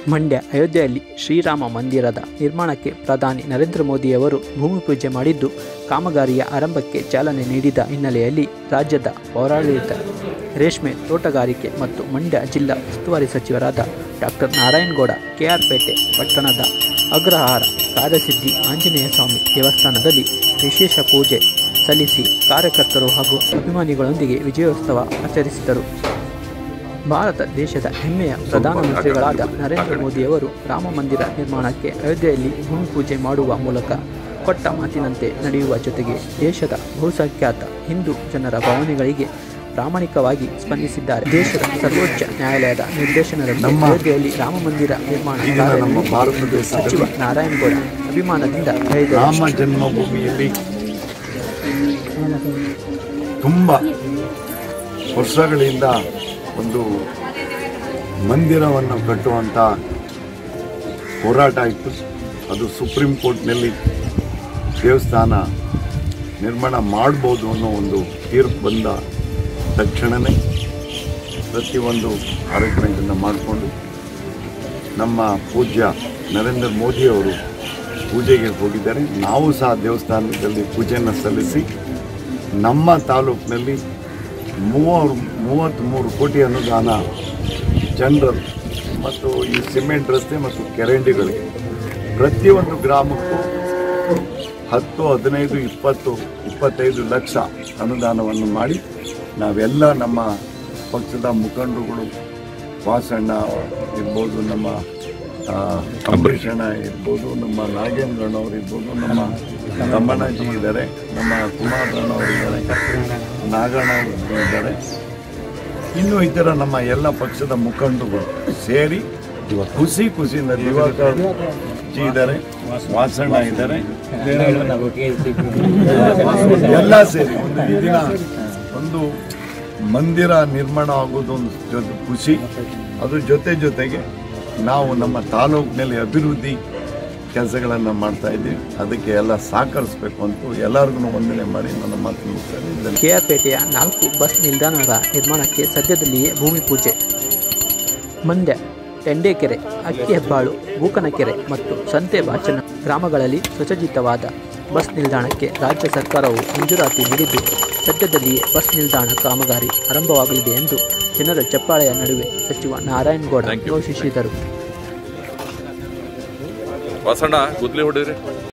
ಮಂಡ್ಯ ಅಯೋಧ್ಯೆಯಲ್ಲಿ ಶ್ರೀರಾಮ ಮಂದಿರದ ನಿರ್ಮಾಣಕ್ಕೆ ಪ್ರಧಾನಿ ನರೇಂದ್ರ ಮೋದಿಯವರು ಭೂಮಿ ಪೂಜೆ ಮಾಡಿದ್ದು ಕಾಮಗಾರಿಯ ಆರಂಭಕ್ಕೆ ಚಾಲನೆ ನೀಡಿದ ಹಿನ್ನೆಲೆಯಲ್ಲಿ ರಾಜ್ಯದ ಪೌರಾಡಳಿತ ರೇಷ್ಮೆ ತೋಟಗಾರಿಕೆ ಮತ್ತು ಮಂಡ್ಯ ಜಿಲ್ಲಾ ಉಸ್ತುವಾರಿ ಸಚಿವರಾದ ಡಾಕ್ಟರ್ ನಾರಾಯಣಗೌಡ ಕೆಆರ್ಪೇಟೆ ಪಟ್ಟಣದ ಅಗ್ರಹಾರ ಕಾರ್ಯಸಿದ್ಧಿ ಆಂಜನೇಯ ಸ್ವಾಮಿ ದೇವಸ್ಥಾನದಲ್ಲಿ ವಿಶೇಷ ಪೂಜೆ ಸಲ್ಲಿಸಿ ಕಾರ್ಯಕರ್ತರು ಹಾಗೂ ಅಭಿಮಾನಿಗಳೊಂದಿಗೆ ವಿಜಯೋತ್ಸವ ಆಚರಿಸಿದರು ಭಾರತ ದೇಶದ ಹೆಮ್ಮೆಯ ಪ್ರಧಾನಮಂತ್ರಿಗಳಾದ ನರೇಂದ್ರ ಮೋದಿಯವರು ರಾಮ ಮಂದಿರ ನಿರ್ಮಾಣಕ್ಕೆ ಅಯೋಧ್ಯೆಯಲ್ಲಿ ಭೂಮಿ ಪೂಜೆ ಮಾಡುವ ಮೂಲಕ ಕೊಟ್ಟ ಮಾತಿನಂತೆ ನಡೆಯುವ ಜೊತೆಗೆ ದೇಶದ ಬಹುಸಂಖ್ಯಾತ ಹಿಂದೂ ಜನರ ಭಾವನೆಗಳಿಗೆ ಪ್ರಾಮಾಣಿಕವಾಗಿ ಸ್ಪಂದಿಸಿದ್ದಾರೆ ದೇಶದ ಸರ್ವೋಚ್ಚ ನ್ಯಾಯಾಲಯದ ನಿರ್ದೇಶನದಂತೆ ನಮ್ಮ ಅಯೋಧ್ಯೆಯಲ್ಲಿ ರಾಮ ಮಂದಿರ ನಿರ್ಮಾಣ ಈಗಿನ ಕಾರ್ಯ ನಮ್ಮ ನಡೆಯುತ್ತಿದೆ ಭಾರತ ಎಂದು ದೇಶದಲ್ಲಿ ಸಚಿವ ನಾರಾಯಣಗೌಡ ಅಭಿಮಾನದಿಂದ ಹೇಳಿದರು ರಾಮ ಜನ್ಮಭೂಮಿಯಲ್ಲಿ ತುಂಬ ವರ್ಷಗಳಿಂದ ಒಂದು ಮಂದಿರವನ್ನು ಕಟ್ಟುವಂಥ ಹೋರಾಟ ಇತ್ತು ಅದು ಸುಪ್ರೀಂ ಕೋರ್ಟ್ನಲ್ಲಿ ದೇವಸ್ಥಾನ ನಿರ್ಮಾಣ ಮಾಡ್ಬೋದು ಅನ್ನೋ ಒಂದು ತೀರ್ಪು ಬಂದ ತಕ್ಷಣವೇ ಪ್ರತಿಯೊಂದು ಅರೇಂಜ್ಮೆಂಟನ್ನು ಮಾಡಿಕೊಂಡು ನಮ್ಮ ಪೂಜ್ಯ ನರೇಂದ್ರ ಮೋದಿಯವರು ಪೂಜೆಗೆ ಹೋಗಿದ್ದಾರೆ ನಾವು ಸಹ ದೇವಸ್ಥಾನದಲ್ಲಿ ಪೂಜೆಯನ್ನು ಸಲ್ಲಿಸಿ ನಮ್ಮ ತಾಲೂಕಿನಲ್ಲಿ ಮೂವರು ಮೂವತ್ತ್ಮೂರು ಕೋಟಿ ಅನುದಾನ ಜನರಲ್ ಮತ್ತು ಈ ಸಿಮೆಂಟ್ ರಸ್ತೆ ಮತ್ತು ಕೆರೆಂಡಿಗಳಿಗೆ ಪ್ರತಿಯೊಂದು ಗ್ರಾಮಕ್ಕೂ ಹತ್ತು ಹದಿನೈದು ಇಪ್ಪತ್ತು ಇಪ್ಪತ್ತೈದು ಲಕ್ಷ ಅನುದಾನವನ್ನು ಮಾಡಿ ನಾವೆಲ್ಲ ನಮ್ಮ ಪಕ್ಷದ ಮುಖಂಡರುಗಳು ವಾಸಣ್ಣ ಇರ್ಬೋದು ನಮ್ಮ ಆ, ಅಂಬರೀಷ್ ಅಣ್ಣ ಇರ್ಬೋದು ನಮ್ಮ ನಾಗೇಂದ್ರಣ್ಣವ್ರು ಇರ್ಬೋದು ನಮ್ಮ ತಮ್ಮಣ್ಣಜಿ ಇದ್ದಾರೆ ನಮ್ಮ ಕುಮಾರಣ್ಣವ್ರು ಇದ್ದಾರೆ ನಾಗಣ್ಣ ಅವ್ರು ಇದ್ದಾರೆ ಇನ್ನು ಇತರ ನಮ್ಮ ಎಲ್ಲ ಪಕ್ಷದ ಮುಖಂಡರುಗಳು ಸೇರಿ ಖುಷಿ ಖುಷಿಯಿಂದ ದಿವಾಕರ್ ಜಿ ಇದ್ದಾರೆ ವಾಸಣ್ಣ ಇದ್ದಾರೆ ಎಲ್ಲ ಸೇರಿ ಒಂದು ಈ ದಿನ ಒಂದು ಮಂದಿರ ನಿರ್ಮಾಣ ಆಗೋದು ಒಂದು ಜೊತೆ ಖುಷಿ ಅದ್ರ ಜೊತೆ ಜೊತೆಗೆ ನಾವು ನಮ್ಮ ತಾಲೂಕಿನಲ್ಲಿ ಅಭಿವೃದ್ಧಿ ಕೆಲಸಗಳನ್ನು ಮಾಡ್ತಾ ಇದ್ದೀವಿ ಅದಕ್ಕೆ ಎಲ್ಲ ಸಹಕರಿಸ್ಬೇಕು ಅಂತ ಎಲ್ಲರಿಗೂ ವಂದನೆ ಮಾಡಿ ನನ್ನ ಮಾತು ಮುಗಿಸ್ತಾ ಇದ್ದೇನೆ ಕೆಆರ್ಪೇಟೆಯ ನಾಲ್ಕು ಬಸ್ ನಿಲ್ದಾಣದ ನಿರ್ಮಾಣಕ್ಕೆ ಸದ್ಯದಲ್ಲಿಯೇ ಭೂಮಿ ಪೂಜೆ ಮಂಡ್ಯ ಟೆಂಡೇಕೆರೆ ಅಕ್ಕಿಹೆಬ್ಬಾಳು ಬೂಕನಕೆರೆ ಮತ್ತು ಸಂತೆಬಾಚನ ಗ್ರಾಮಗಳಲ್ಲಿ ಸುಸಜ್ಜಿತವಾದ ಬಸ್ ನಿಲ್ದಾಣಕ್ಕೆ ರಾಜ್ಯ ಸರ್ಕಾರವು ಮಂಜೂರಾತಿ ನೀಡಿದ್ದು ಸದ್ಯದಲ್ಲಿಯೇ ಬಸ್ ನಿಲ್ದಾಣ ಕಾಮಗಾರಿ ಆರಂಭವಾಗಲಿದೆ ಎಂದು ಜನರ ಚಪ್ಪಾಳೆಯ ನಡುವೆ ಸಚಿವ ನಾರಾಯಣಗೌಡ ಘೋಷಿಸಿದರು ವಾಸಣ್ಣ ಗುದ್ಲಿ ಹೊಡೀರಿ